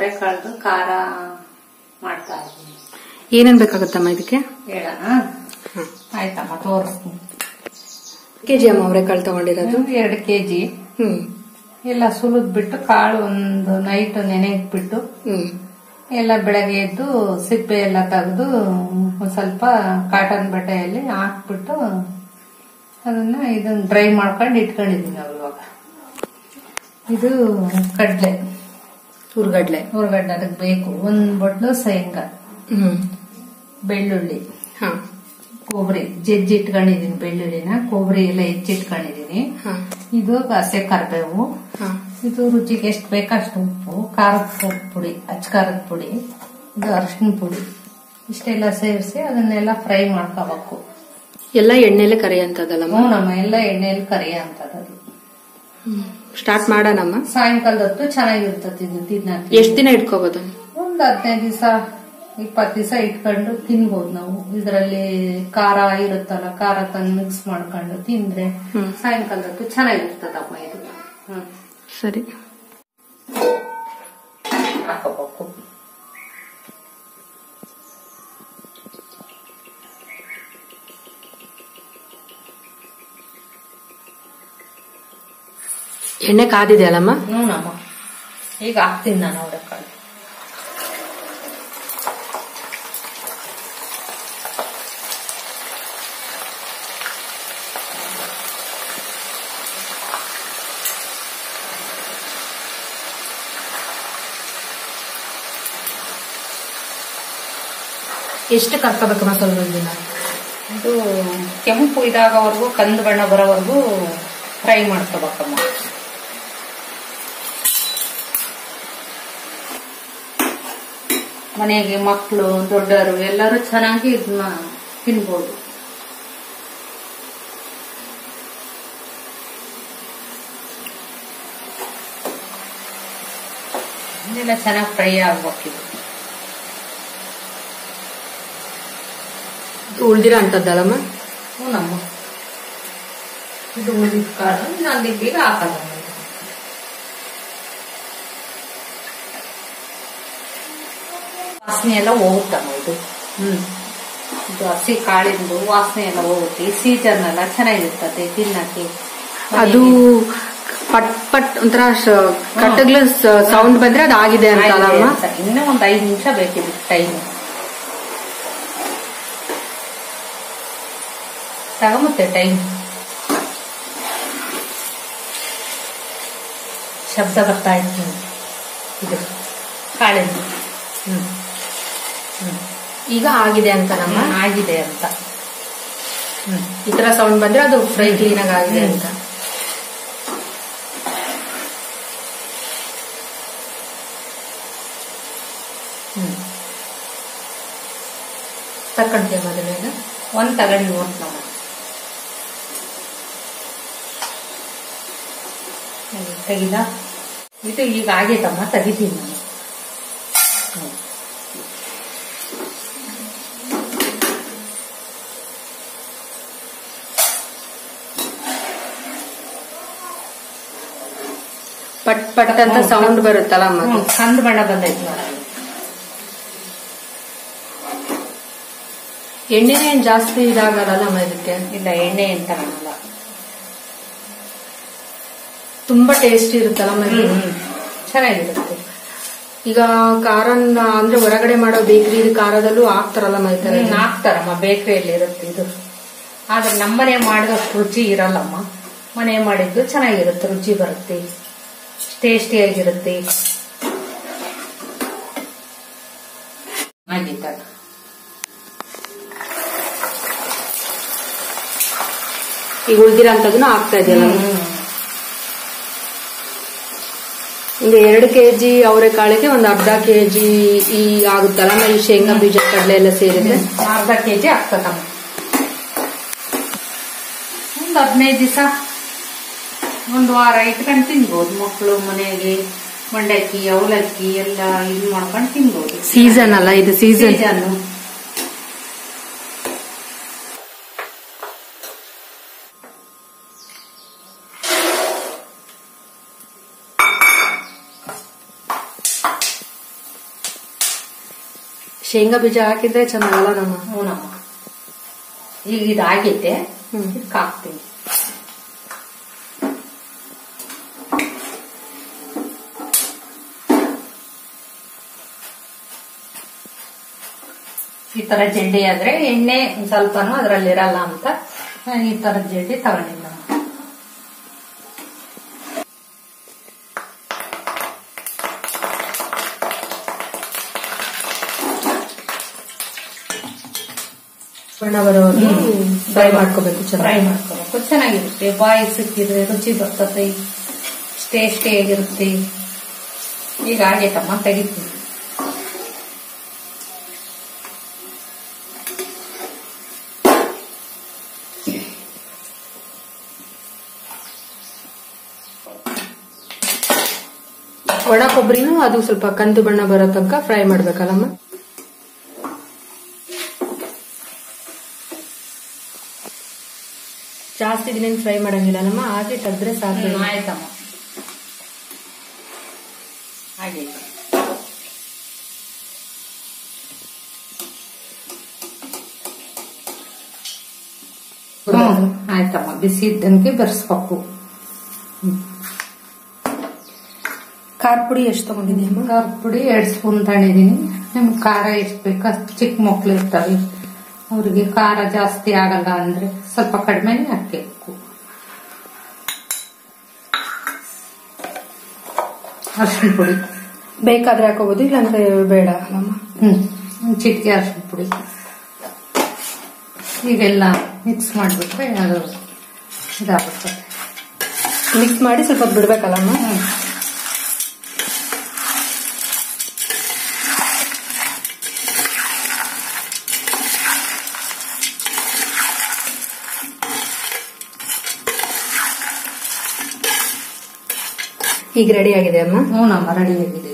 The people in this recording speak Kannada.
ಅವರೆಕಾಳ್ದು ಖಾರ ಮಾಡ್ತಾ ಇದ್ದೀನಿ ಏನೇನ್ ಬೇಕಾಗುತ್ತಮ್ಮ ಇದಕ್ಕೆ ಹೇಳೋಣ ಆಯ್ತಮ್ಮ ತೋರಿಸ್ತೀನಿ ಕೆಜಿ ಅಮ್ಮ ಅವರೆಕಾಳು ತಗೊಂಡಿರೋದು ಎರಡು ಕೆಜಿ ಹ್ಮ್ ಎಲ್ಲ ಸುಲಿದ್ ಬಿಟ್ಟು ಕಾಳು ಒಂದು ನೈಟ್ ನೆನೆ ಇಟ್ಬಿಟ್ಟು ಹ್ಮ್ ಎಲ್ಲ ಬೆಳಗ್ಗೆ ಎದ್ದು ಸಿಪ್ಪೆ ಎಲ್ಲ ತೆಗೆದು ಒಂದ್ ಸ್ವಲ್ಪ ಕಾಟನ್ ಬಟ್ಟೆಯಲ್ಲಿ ಹಾಕ್ಬಿಟ್ಟು ಅದನ್ನ ಇದನ್ನ ಡ್ರೈ ಮಾಡ್ಕೊಂಡು ಇಟ್ಕೊಂಡಿದೀನಿ ಇವಾಗ ಇದು ಕಡ್ಲೆ ಹುರ್ಗಡ್ಲೆ ಹುರ್ಗಡ್ಡೆ ಅದಕ್ಕೆ ಬೇಕು ಒಂದ್ ಬಟ್ಲು ಶೇಂಗಾ ಹ್ಮ್ ಬೆಳ್ಳುಳ್ಳಿ ಹಾ ಕೊಬ್ಬರಿ ಜಜ್ಜಿ ಇಟ್ಕೊಂಡಿದೀನಿ ಬೆಳ್ಳುಳ್ಳಿನ ಕೊಬ್ಬರಿ ಎಲ್ಲ ಹೆಚ್ಚಿಟ್ಕೊಂಡಿದೀನಿ ಹಾ ಇದು ಹಸೆ ಕರಿಬೇವು ಹಾ ಇದು ರುಚಿಗೆ ಎಷ್ಟು ಬೇಕೋ ಅಷ್ಟು ಉಪ್ಪು ಖಾರದ ಪುಡಿ ಅಚ್ಚ ಖಾರದ ಪುಡಿ ಇದು ಅರಿಶಿನ ಪುಡಿ ಇಷ್ಟೆಲ್ಲ ಸೇರಿಸಿ ಅದನ್ನೆಲ್ಲ ಫ್ರೈ ಮಾಡ್ಕೋಬೇಕು ಎಲ್ಲ ಎಣ್ಣೆಲೆ ಕರಿ ಅಂತದಲ್ಲಮ್ಮ ಹ್ಞೂ ನಮ್ಮ ಎಲ್ಲ ಎಣ್ಣೆಯಲ್ಲಿ ಕರಿಯ ಅಂತದದು ಸ್ಟಾರ್ಟ್ ಮಾಡೋಣಮ್ಮ ಸಾಯಂಕಾಲದ ಹೊತ್ತು ಚೆನ್ನಾಗಿರ್ತದೆ ಇದು ತಿನ್ನಕ್ಕೆ ಎಷ್ಟ್ ದಿನ ಇಟ್ಕೋಬಹುದು ಒಂದ್ ಹದಿನೈದು ದಿವಸ ಇಪ್ಪತ್ತು ದಿವಸ ಇಟ್ಕೊಂಡು ತಿನ್ಬೋದು ನಾವು ಇದರಲ್ಲಿ ಖಾರ ಇರುತ್ತಲ್ಲ ಖಾರ ತಂದು ಮಿಕ್ಸ್ ಮಾಡ್ಕೊಂಡು ತಿಂದ್ರೆ ಹ್ಮ್. ಸಾಯಂಕಾಲದ ಹೊತ್ತು ಚೆನ್ನಾಗಿರ್ತದಮ್ಮ ಇದು ಹ್ಮ್ ಸರಿ ಹಾಕೋಬೇಕು ಎಣ್ಣೆ ಕಾದಿದೆ ಅಲ್ಲಮ್ಮ ಹ್ಞೂನಮ್ಮ ಈಗ ಹಾಕ್ತೀನಿ ನಾನು ಅವರೆಕಾಳು ಎಷ್ಟು ಕರ್ಕೋಬೇಕಮ್ಮ ಸ್ವಲ್ಪ ದಿನ ಇದು ಕೆಂಪು ಇದಾಗವರೆಗೂ ಕಂದು ಬಣ್ಣ ಬರೋವರೆಗೂ ಫ್ರೈ ಮಾಡ್ಕೋಬೇಕಮ್ಮ ಮನೆಗೆ ಮಕ್ಕಳು ದೊಡ್ಡವರು ಎಲ್ಲರೂ ಚೆನ್ನಾಗಿ ಇದನ್ನ ತಿನ್ಬೋದು ಇದೆಲ್ಲ ಚೆನ್ನಾಗಿ ಫ್ರೈ ಆಗ್ಬೇಕಿದು ಉಳ್ದಿರೋ ಅಂತದ್ದಲ್ಲಮ್ಮ ಹ್ಞೂನಮ್ಮ ಇದು ಉಳಿದ ಕಾಳು ನಾನು ಲಿಬ್ಬಿಗೆ ಹಾಕಲ್ಲ ವಾಸನೆ ಎಲ್ಲ ಹೋಗುತ್ತಮ್ಮ ಇದು ಹ್ಮ್ ಇದು ಹಸಿ ಕಾಳಿಂದು ವಾಸನೆ ಎಲ್ಲ ಹೋಗುತ್ತೆ ಈ ಸೀಸನ್ ಎಲ್ಲ ಚೆನ್ನಾಗಿರ್ತದೆ ತಿನ್ನಕ್ಕೆ ಅದು ಪಟ್ ಪಟ್ ಒಂಥರ ಕಟ್ಟಗ್ಲ ಸೌಂಡ್ ಬಂದ್ರೆ ಅದು ಆಗಿದೆ ಅಂತ ಅಲ್ಲಮ್ಮ ಇನ್ನೂ ಒಂದ್ ಐದು ನಿಮಿಷ ಬೇಕಿದೆ ಟೈಮ್ ತಗೊಂಬತ್ತೆ ಟೈಮ್ ಶಬ್ದ ಬರ್ತಾ ಇತ್ತು ಇದು ಕಾಳಿಂದು ಹ್ಮ್ ಈಗ ಆಗಿದೆ ಅಂತ ನಮ್ಮ ಆಗಿದೆ ಅಂತ ಹ್ಮ್ ಈ ತರ ಸೌಂಡ್ ಬಂದ್ರೆ ಅದು ಫ್ರೈ ಕ್ಲೀನ್ ಆಗಿ ಆಗಿದೆ ಹ್ಮ್. ಅಂತ ಹ್ಮ್ ತಕ್ಕಂತೆ ಮೊದಲೇನ ಒಂದ್ ತಗೊಂಡು ನೋಟ್ ನಮ್ಮ ತೆಗಿದ ಇದು ಈಗ ಆಗೈತಮ್ಮ ತೆಗಿತೀನಿ ನಾನು ಹ್ಮ್. ಪಟ್ ಪಟ್ ಅಂತ ಸೌಂಡ್ ಬರುತ್ತಲ್ಲಮ್ಮ ಅದು. ಹ್ಮ್, ಕಂದು ಬಣ್ಣ ಬಂದೈತಿ ನೋಡಿ ಎಣ್ಣೆನೇ ಏನ್ ಜಾಸ್ತಿ ಇದಾಗಲ್ಲಮ್ಮ ಇದಕ್ಕೆ ಇಲ್ಲ ಎಣ್ಣೆ ಅಂತ ಕಾಣಲ್ಲ ತುಂಬಾ ಟೇಸ್ಟ್ ಇರುತ್ತಲ್ಲಮ್ಮ ಇದು ಚೆನ್ನಾಗಿರುತ್ತೆ ಈಗ ಖಾರನ್ನ ಅಂದ್ರೆ ಹೊರಗಡೆ ಮಾಡೋ ಬೇಕರಿ ಖಾರದಲ್ಲೂ ಹಾಕ್ತಾರಲ್ಲಮ್ಮ ಈ ತರ ಹ್ಮ್, ಹಾಕ್ತಾರಮ್ಮ ಬೇಕರಿಯಲ್ಲಿ ಇರುತ್ತೆ ಇದು ಆದ್ರೆ ನಮ್ಮನೆ ಮಾಡಿದಷ್ಟು ರುಚಿ ಇರಲ್ಲಮ್ಮ ಮನೆ ಮಾಡಿದ್ದು ಚೆನ್ನಾಗಿರುತ್ತೆ ರುಚಿ ಬರುತ್ತೆ ಟೇಸ್ಟಿಯಾಗಿರುತ್ತೆ ಆಗಿತ್ತಲ್ಲ ಈಗ ಉಳ್ದಿರೋಂಥದ್ದನ್ನ ಹಾಕ್ತಾ ಇದೆಯಲ್ಲ ಒಂದು ಎರಡು ಕೆಜಿ ಅವರೆಕಾಳಿಗೆ ಒಂದು ಅರ್ಧ ಕೆಜಿ ಈ ಆಗುತ್ತಲ್ಲ ಈ ಶೇಂಗಾ ಬೀಜ ಕಡಲೆ ಎಲ್ಲ ಸೇರಿದ್ರೆ ಅರ್ಧ ಕೆಜಿ ಆಗ್ತದಮ್ಮ ಒಂದು ಹದಿನೈದು ದಿವಸ ಒಂದು ವಾರ ಇಟ್ಕೊಂಡು ತಿನ್ಬೋದು ಮಕ್ಕಳು ಮನೆಗೆ ಮಂಡಕ್ಕಿ ಅವಲಕ್ಕಿ ಎಲ್ಲ ಇದು ಮಾಡ್ಕೊಂಡು ತಿನ್ಬೋದು ಸೀಸನ್ ಅಲ್ಲ ಇದು ಸೀಸನ್ ಸೀಸನ್ನು ಶೇಂಗಾ ಬೀಜ ಹಾಕಿದ್ರೆ ಚೆನ್ನಾಗಲ್ಲ ನಮ್ಮ ಹ್ಞೂನಮ್ಮ ಈಗ ಇದಾಗೈತೆ ಹ್ಮ್. ಇದಕ್ಕೆ ಹಾಕ್ತೀನಿ ಈ ತರ ಜೆಂಡಿ ಆದ್ರೆ ಎಣ್ಣೆ ಒಂದ್ ಸ್ವಲ್ಪನೂ ಅದ್ರಲ್ಲಿ ಇರಲ್ಲ ಅಂತ ನಾನು ಈ ತರ ಜೆಂಡಿ ತಗೊಂಡಿಲ್ಲ ಬಣ್ಣ ಬರೋದು ಫ್ರೈ ಮಾಡ್ಕೋಬೇಕು ಫ್ರೈ ಚೆನ್ನಾಗಿ ಮಾಡ್ಕೋಬೇಕು ಚೆನ್ನಾಗಿರುತ್ತೆ ಬಾಯಿ ಸಿಕ್ಕಿದ್ರೆ ರುಚಿ ಬರ್ತದೆ ಟೇಸ್ಟಿಯಾಗಿರುತ್ತೆ ಈಗ ಆಗೈತಮ್ಮ ತೆಗಿತೀನಿ ಒಣ ಕೊಬ್ಬರಿನೂ ಅದು ಸ್ವಲ್ಪ ಕಂದು ಬಣ್ಣ ಬರೋ ತನಕ ಫ್ರೈ ಮಾಡ್ಬೇಕಲ್ಲಮ್ಮ ಜಾಸ್ತಿ ದಿನ ಫ್ರೈ ಮಾಡಂಗಿಲ್ಲ ನಮ್ಮ ಹಾಗೆ ತೆಗ್ದ್ರೆ ಸಾಕು ಹ್ಮ್, ಆಯ್ತಮ್ಮ ಆಗೈತೆ ಹ್ಮ್ ಆಯ್ತಮ್ಮ ಬಿಸಿ ಇದ್ದಂಗೆ ಬೆರೆಸ್ಬೇಕು ಖಾರ ಪುಡಿ ಎಷ್ಟು ತಗೊಂಡಿದ್ಯಮ್ಮ ಖಾರ ಪುಡಿ ಎರಡು ಸ್ಪೂನ್ ತಗೊಂಡಿದ್ದೀನಿ ನಿಮ್ಗೆ ಖಾರ ಎಷ್ಟು ಬೇಕು ಅಷ್ಟು ಚಿಕ್ಕ ಮಕ್ಳು ಇರ್ತವೆ ಅವ್ರಿಗೆ ಖಾರ ಜಾಸ್ತಿ ಆಗಲ್ಲ ಅಂದ್ರೆ ಸ್ವಲ್ಪ ಕಡಿಮೆನೇ ಹಾಕಬೇಕು ಅರ್ಶಿನ ಪುಡಿ ಬೇಕಾದ್ರೆ ಹಾಕೋಬಹುದು ಇಲ್ಲಾಂದ್ರೆ ಬೇಡ ಅಲ್ಲಮ್ಮ ಹ್ಮ್ ಒಂದು ಚಿಟಿಕೆ ಅರ್ಶಿನ ಪುಡಿ ಈಗೆಲ್ಲ ಮಿಕ್ಸ್ ಮಾಡಿಬಿಟ್ರೆ ಅದು ಇದಾಗುತ್ತೆ ಮಿಕ್ಸ್ ಮಾಡಿ ಸ್ವಲ್ಪ ಹೊತ್ತು ಬಿಡ್ಬೇಕಲ್ಲಮ್ಮ ಹ್ಮ್ ಈಗ ರೆಡಿ ಆಗಿದೆ ಅಮ್ಮ ಹ್ಞೂ ನಮ್ಮ ರೆಡಿ ಆಗಿದೆ